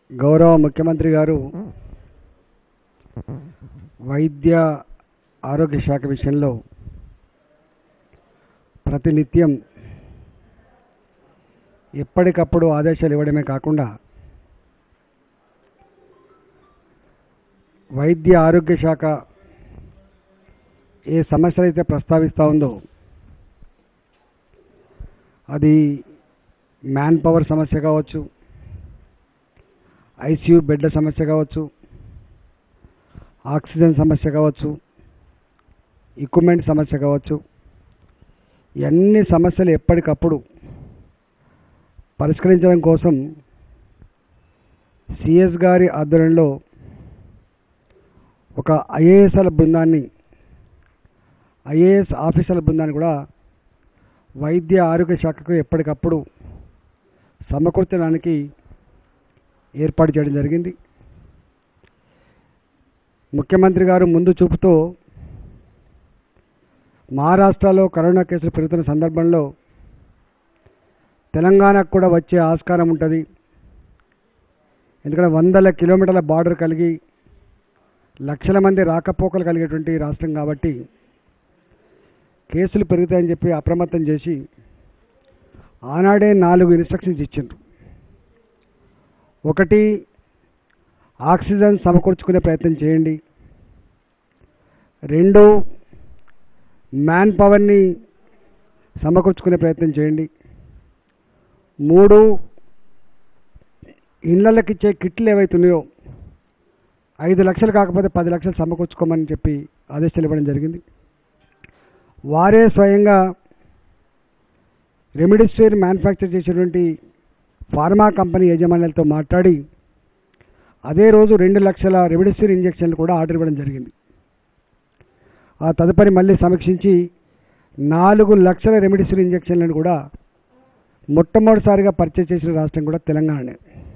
గౌరవ ముఖ్యమంత్రి గారు వైద్య ఆరోగ్య శాఖ విషయంలో ప్రతినిత్యం ఎప్పటికప్పుడు ఆదేశాలు ఇవ్వడమే కాకుండా వైద్య ఆరోగ్య శాఖ ఏ సమస్యలు అయితే ప్రస్తావిస్తూ ఉందో అది మ్యాన్ పవర్ సమస్య కావచ్చు ఐసీయూ బెడ్ల సమస్య కావచ్చు ఆక్సిజన్ సమస్య కావచ్చు ఎక్విప్మెంట్ సమస్య కావచ్చు ఇవన్నీ సమస్యలు ఎప్పటికప్పుడు పరిష్కరించడం కోసం సిఎస్ గారి ఆధ్వర్యంలో ఒక ఐఏఎస్ఎల్ బృందాన్ని ఐఏఎస్ ఆఫీసర్ల బృందాన్ని కూడా వైద్య ఆరోగ్య శాఖకు ఎప్పటికప్పుడు సమకూర్చడానికి ఏర్పాటు చేయడం జరిగింది ముఖ్యమంత్రి గారు ముందు చూపుతో మహారాష్ట్రలో కరోనా కేసులు పెరుగుతున్న సందర్భంలో తెలంగాణకు కూడా వచ్చే ఆస్కారం ఉంటుంది ఎందుకంటే వందల కిలోమీటర్ల బార్డర్ కలిగి లక్షల మంది రాకపోకలు కలిగేటువంటి రాష్ట్రం కాబట్టి కేసులు పెరుగుతాయని చెప్పి అప్రమత్తం చేసి ఆనాడే నాలుగు ఇన్స్ట్రక్షన్స్ ఇచ్చిండ్రు ఒకటి ఆక్సిజన్ సమకూర్చుకునే ప్రయత్నం చేయండి రెండు మ్యాన్ పవర్ని సమకూర్చుకునే ప్రయత్నం చేయండి మూడు ఇళ్ళకి ఇచ్చే కిట్లు ఏవైతున్నాయో ఐదు లక్షలు కాకపోతే పది లక్షలు సమకూర్చుకోమని చెప్పి ఆదేశాలు ఇవ్వడం జరిగింది వారే స్వయంగా రెమిడిసివిర్ మ్యానుఫ్యాక్చర్ చేసేటువంటి ఫార్మా కంపెనీ యాజమాన్యాలతో మాట్లాడి అదే రోజు రెండు లక్షల రెమిడిసివిర్ ఇంజక్షన్లు కూడా ఆర్డర్ ఇవ్వడం జరిగింది ఆ తదుపరి మళ్ళీ సమీక్షించి నాలుగు లక్షల రెమిడిసివిర్ ఇంజక్షన్లను కూడా మొట్టమొదటిసారిగా పర్చేస్ చేసిన రాష్ట్రం కూడా తెలంగాణనే